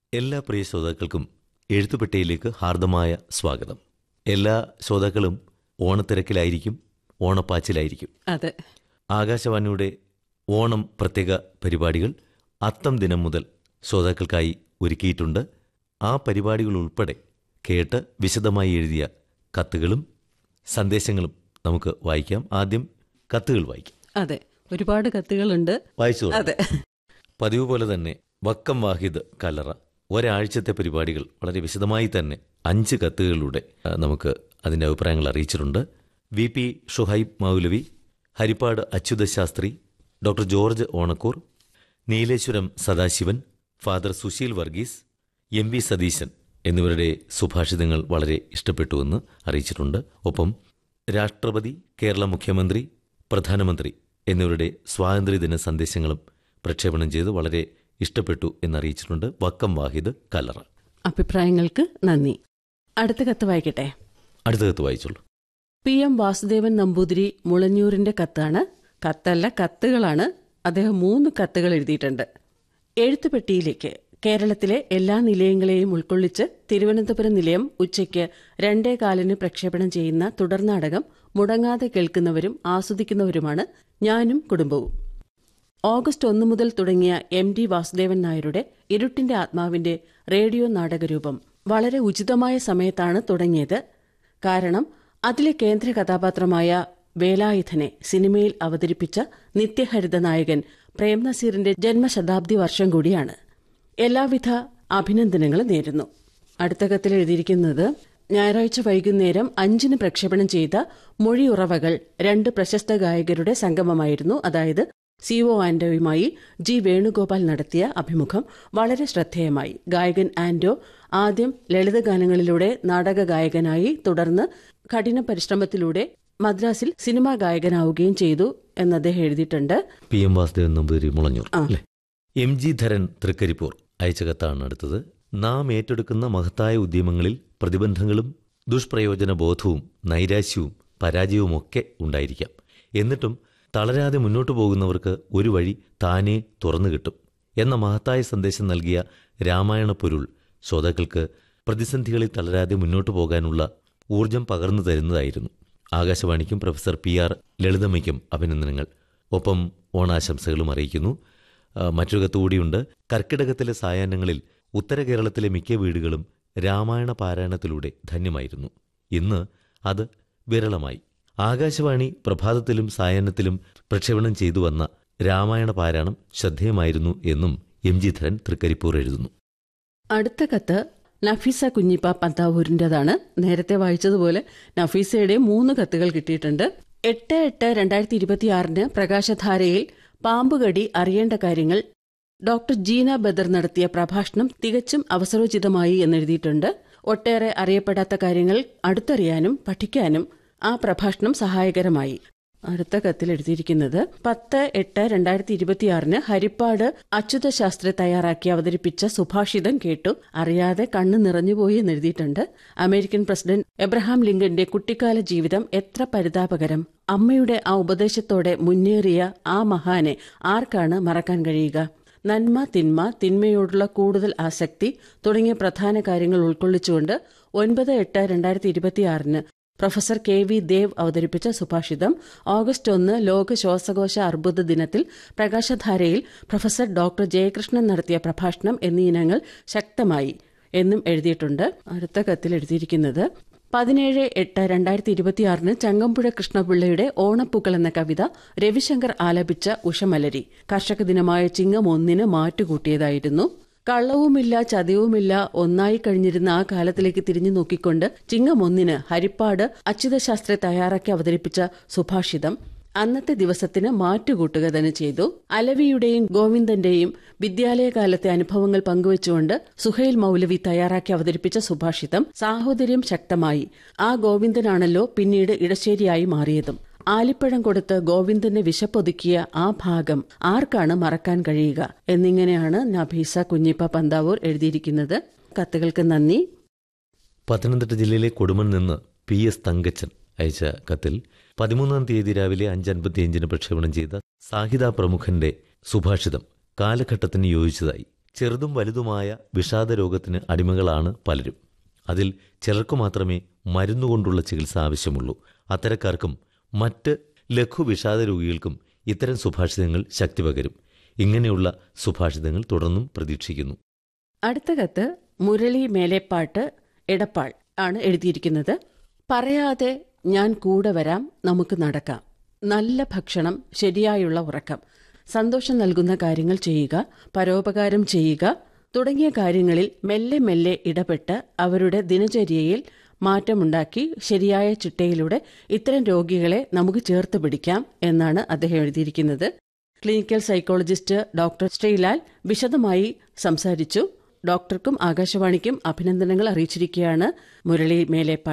എല്ലാ പ്രിയ ശ്രോതാക്കൾക്കും എഴുത്തുപെട്ടിയിലേക്ക് ഹാർദമായ സ്വാഗതം എല്ലാ ശ്രോതാക്കളും ഓണത്തിരക്കിലായിരിക്കും ഓണപ്പാച്ചിലായിരിക്കും അതെ ആകാശവാണിയുടെ ഓണം പ്രത്യേക പരിപാടികൾ അത്തം ദിനം മുതൽ ശ്രോതാക്കൾക്കായി ഒരുക്കിയിട്ടുണ്ട് ആ പരിപാടികൾ ഉൾപ്പെടെ കേട്ട് വിശദമായി എഴുതിയ കത്തുകളും സന്ദേശങ്ങളും നമുക്ക് വായിക്കാം ആദ്യം കത്തുകൾ വായിക്കാം അതെ ഒരുപാട് കത്തുകളുണ്ട് വായിച്ചു തുടങ്ങാം. അതെ പതിവ് പോലെ തന്നെ വക്കം വാഹിദ് കലറ ഒരാഴ്ചത്തെ പരിപാടികൾ വളരെ വിശദമായി തന്നെ അഞ്ച് കത്തുകളിലൂടെ ആ, നമുക്ക് അതിന്റെ അഭിപ്രായങ്ങൾ അറിയിച്ചിട്ടുണ്ട് V P Shuhaib Maulavi Harippad Achyutha Shastri doctor George Onakkoor Nileshwaram Sadasivan father Susheel Varghese M V Satheesan എന്നിവരുടെ സുഭാഷിതങ്ങൾ വളരെ ഇഷ്ടപ്പെട്ടുവെന്ന് അറിയിച്ചിട്ടുണ്ട് ഒപ്പം രാഷ്ട്രപതി കേരള മുഖ്യമന്ത്രി പ്രധാനമന്ത്രി എന്നിവരുടെ സ്വാതന്ത്ര്യദിന സന്ദേശങ്ങളും പ്രക്ഷേപണം ചെയ്ത് വളരെ ഇഷ്ടപ്പെട്ടു എന്നറിയിച്ചിട്ടുണ്ട് വക്കം വാഹിദ് കലറ അഭിപ്രായങ്ങൾക്ക് നന്ദി അടുത്ത കത്ത് വായിക്കട്ടെ അടുത്ത കത്ത് വായിച്ചോളൂ പി എം വാസുദേവൻ നമ്പൂതിരി മുളഞ്ഞൂരിന്റെ കത്താണ് കത്തല്ല കത്തുകളാണ് അദ്ദേഹം മൂന്ന് കത്തുകൾ എഴുതിയിട്ടുണ്ട് എഴുത്തുപെട്ടിയിലേക്ക് കേരളത്തിലെ എല്ലാ നിലയങ്ങളെയും ഉൾക്കൊള്ളിച്ച് തിരുവനന്തപുരം നിലയം ഉച്ചയ്ക്ക് രണ്ടേ കാലിന് പ്രക്ഷേപണം ചെയ്യുന്ന തുടർനാടകം മുടങ്ങാതെ കേൾക്കുന്നവരും ആസ്വദിക്കുന്നവരുമാണ് ഞാനും കുടുംബവും ഓഗസ്റ്റ് ഒന്ന് മുതൽ തുടങ്ങിയ എം ഡി വാസുദേവൻ നായരുടെ ഇരുട്ടിന്റെ ആത്മാവിന്റെ റേഡിയോ നാടകരൂപം വളരെ ഉചിതമായ സമയത്താണ് തുടങ്ങിയത് കാരണം അതിലെ കേന്ദ്ര കഥാപാത്രമായ വേലായുധനെ സിനിമയിൽ അവതരിപ്പിച്ച നിത്യഹരിത നായകൻ പ്രേം നസീറിന്റെ ജന്മശതാബ്ദി വർഷം കൂടിയാണ് എല്ലാവിധ അഭിനന്ദനങ്ങളും നേരുന്നു അടുത്ത കത്തിൽ എഴുതിയിരിക്കുന്നത് ഞായറാഴ്ച വൈകുന്നേരം അഞ്ചിന് പ്രക്ഷേപണം ചെയ്ത മൊഴിയുറവകൾ രണ്ട് പ്രശസ്ത ഗായകരുടെ സംഗമമായിരുന്നു അതായത് സി ഒ ആന്റോയുമായി ജി വേണുഗോപാൽ നടത്തിയ അഭിമുഖം വളരെ ശ്രദ്ധേയമായി ഗായകൻ ആന്റോ ആദ്യം ലളിതഗാനങ്ങളിലൂടെ നാടക ഗായകനായി തുടർന്ന് കഠിന പരിശ്രമത്തിലൂടെ മദ്രാസിൽ സിനിമാ ഗായകനാവുകയും ചെയ്തു എന്ന് അദ്ദേഹം എഴുതിയിട്ടുണ്ട് പി എം വാസുദേവൻ നമ്പൂതിരി മുളഞ്ഞൂർ അല്ലേ എം ജി ധരൻ തൃക്കരിപ്പൂർ അയച്ച കത്താണ് അടുത്തത് നാം ഏറ്റെടുക്കുന്ന മഹത്തായ ഉദ്യമങ്ങളിൽ പ്രതിബന്ധങ്ങളും ദുഷ്പ്രയോജന ബോധവും നൈരാശ്യവും പരാജയവുമൊക്കെ ഉണ്ടായിരിക്കാം എന്നിട്ടും തളരാതെ മുന്നോട്ടു പോകുന്നവർക്ക് ഒരു വഴി താനേ തുറന്നു കിട്ടും എന്ന മഹത്തായ സന്ദേശം നൽകിയ രാമായണ പൊരുൾ ശ്രോതാക്കൾക്ക് പ്രതിസന്ധികളിൽ തളരാതെ മുന്നോട്ടു പോകാനുള്ള ഊർജം പകർന്നു തരുന്നതായിരുന്നു ആകാശവാണിക്കും പ്രൊഫസർ പി ആർ ലളിതമ്മയ്ക്കും അഭിനന്ദനങ്ങൾ ഒപ്പം ഓണാശംസകളും അറിയിക്കുന്നു ആ, മറ്റൊരു കത്ത് കൂടിയുണ്ട് കർക്കിടകത്തിലെ സായാഹ്നങ്ങളിൽ ഉത്തര കേരളത്തിലെ മിക്ക വീടുകളും രാമായണ പാരായണത്തിലൂടെ ധന്യമായിരുന്നു ഇന്ന് അത് വിരളമായി ആകാശവാണി പ്രഭാതത്തിലും സായാഹ്നത്തിലും പ്രക്ഷേപണം ചെയ്തു വന്ന രാമായണ പാരായണം ശ്രദ്ധേയമായിരുന്നു എന്നും എം ജി ധരൻ തൃക്കരിപ്പൂർ എഴുതുന്നു അടുത്ത കത്ത് നഫീസ കുഞ്ഞിപ്പ പന്താവൂരിൻ്റെതാണ് നേരത്തെ വായിച്ചതുപോലെ നഫീസയുടെ മൂന്ന് കത്തുകൾ കിട്ടിയിട്ടുണ്ട് എട്ട് എട്ട് രണ്ടായിരത്തി ഇരുപത്തിയാറിന് പ്രകാശധാരയിൽ പാമ്പുകടി അറിയേണ്ട കാര്യങ്ങൾ ഡോക്ടർ ജീന ബദർ നടത്തിയ പ്രഭാഷണം തികച്ചും അവസരോചിതമായി എന്നെഴുതിയിട്ടുണ്ട് ഒട്ടേറെ അറിയപ്പെടാത്ത കാര്യങ്ങൾ അടുത്തറിയാനും പഠിക്കാനും ആ പ്രഭാഷണം സഹായകരമായി അടുത്ത കത്തിൽ എഴുതിയിരിക്കുന്നത് പത്ത് എട്ട് രണ്ടായിരത്തി ഇരുപത്തിയാറിന് ഹരിപ്പാട് അച്യുത ശാസ്ത്രി തയ്യാറാക്കി അവതരിപ്പിച്ച സുഭാഷിതം കേട്ടു അറിയാതെ കണ്ണ് നിറഞ്ഞുപോയി എന്നെഴുതിയിട്ടുണ്ട് അമേരിക്കൻ പ്രസിഡന്റ് എബ്രഹാം ലിങ്കന്റെ കുട്ടിക്കാല ജീവിതം എത്ര പരിതാപകരം അമ്മയുടെ ആ ഉപദേശത്തോടെ മുന്നേറിയ ആ മഹാനെ ആർക്കാണ് മറക്കാൻ കഴിയുക നന്മ തിന്മ തിന്മയോടുള്ള കൂടുതൽ ആസക്തി തുടങ്ങിയ പ്രധാന കാര്യങ്ങൾ ഉൾക്കൊള്ളിച്ചുകൊണ്ട് ഒൻപത് എട്ട് രണ്ടായിരത്തി ഇരുപത്തിയാറിന് പ്രൊഫസർ കെ വി ദേവ് അവതരിപ്പിച്ച സുഭാഷിതം ഓഗസ്റ്റ് ഒന്ന് ലോക ശ്വാസകോശ അർബുദ ദിനത്തിൽ പ്രകാശധാരയിൽ പ്രൊഫസർ ഡോക്ടർ ജയകൃഷ്ണൻ നടത്തിയ പ്രഭാഷണം എന്നീ ഇനങ്ങൾ ശക്തമായി എന്നും എഴുതിയിട്ടുണ്ട് അടുത്ത കത്തിൽ എഴുതിയിരിക്കുന്നത് പതിനേഴ് എട്ട് രണ്ടായിരത്തി ഇരുപത്തിയാറിന് ചങ്ങമ്പുഴ കൃഷ്ണപിള്ളയുടെ ഓണപ്പൂക്കൾ എന്ന കവിത രവിശങ്കർ ആലപിച്ച ഉഷമലരി കർഷക ദിനമായ ചിങ്ങം ഒന്നിന് മാറ്റുകൂട്ടിയതായിരുന്നു കള്ളവുമില്ല ചതവുമില്ല ഒന്നായി കഴിഞ്ഞിരുന്ന ആ കാലത്തിലേക്ക് തിരിഞ്ഞു നോക്കിക്കൊണ്ട് ചിങ്ങം ഒന്നിന് ഹരിപ്പാട് അച്യുതശാസ്ത്രി തയ്യാറാക്കി അവതരിപ്പിച്ച സുഭാഷിതം അന്നത്തെ ദിവസത്തിന് മാറ്റുകൂട്ടുക തന്നെ ചെയ്തു അലവിയുടെയും ഗോവിന്ദന്റെയും വിദ്യാലയകാലത്തെ അനുഭവങ്ങൾ പങ്കുവച്ചുകൊണ്ട് സുഹൈൽ മൗലവി തയ്യാറാക്കി അവതരിപ്പിച്ച സുഭാഷിതം സാഹോദര്യം ശക്തമായി ആ ഗോവിന്ദനാണല്ലോ പിന്നീട് ഇടശ്ശേരിയായി മാറിയതും ആലിപ്പഴം കൊടുത്ത് ഗോവിന്ദനെ വിശപ്പൊതുക്കിയ ആ ഭാഗം ആർക്കാണ് മറക്കാൻ കഴിയുക എന്നിങ്ങനെയാണ് നഭീസ കുഞ്ഞിപ്പ പന്താവൂർ എഴുതിയിരിക്കുന്നത് കത്തുകൾക്ക് നന്ദി പത്തനംതിട്ട ജില്ലയിലെ കൊടുമൺ നിന്ന് പി എസ് തങ്കച്ചൻ അയച്ച കത്തിൽ പതിമൂന്നാം തീയതി രാവിലെ അഞ്ചൻപത്തിയഞ്ചിന് പ്രക്ഷേപണം ചെയ്ത സാഹിത പ്രമുഖന്റെ സുഭാഷിതം കാലഘട്ടത്തിന് യോജിച്ചതായി ചെറുതും വലുതുമായ വിഷാദ രോഗത്തിന് അടിമകളാണ് പലരും അതിൽ ചിലർക്കു മാത്രമേ മരുന്നുകൊണ്ടുള്ള ചികിത്സ ആവശ്യമുള്ളൂ അത്തരക്കാർക്കും മറ്റ് ലഘു വിഷാദ രോഗികൾക്കും ഇത്തരം സുഭാഷിതങ്ങൾ ശക്തി പകരും ഇങ്ങനെയുള്ള സുഭാഷിതങ്ങൾ തുടർന്നും പ്രതീക്ഷിക്കുന്നു അടുത്ത കത്ത് മുരളി മേലേപ്പാട്ട് എടപ്പാൾ ആണ് എഴുതിയിരിക്കുന്നത് പറയാതെ ഞാൻ കൂടെ വരാം നമുക്ക് നടക്കാം നല്ല ഭക്ഷണം ശരിയായുള്ള ഉറക്കം സന്തോഷം നൽകുന്ന കാര്യങ്ങൾ ചെയ്യുക പരോപകാരം ചെയ്യുക തുടങ്ങിയ കാര്യങ്ങളിൽ മെല്ലെ മെല്ലെ ഇടപെട്ട് അവരുടെ ദിനചര്യയിൽ മാറ്റമുണ്ടാക്കി ശരിയായ ചിട്ടയിലൂടെ ഇത്തരം രോഗികളെ നമുക്ക് ചേർത്ത് പിടിക്കാം എന്നാണ് അദ്ദേഹം എഴുതിയിരിക്കുന്നത് ക്ലിനിക്കൽ സൈക്കോളജിസ്റ്റ് ഡോക്ടർ ശ്രീലാൽ വിശദമായി സംസാരിച്ചു ഡോക്ടർക്കും ആകാശവാണിക്കും അഭിനന്ദനങ്ങൾ അറിയിച്ചിരിക്കുകയാണ് മുരളി മേലേപ്പാട്ട്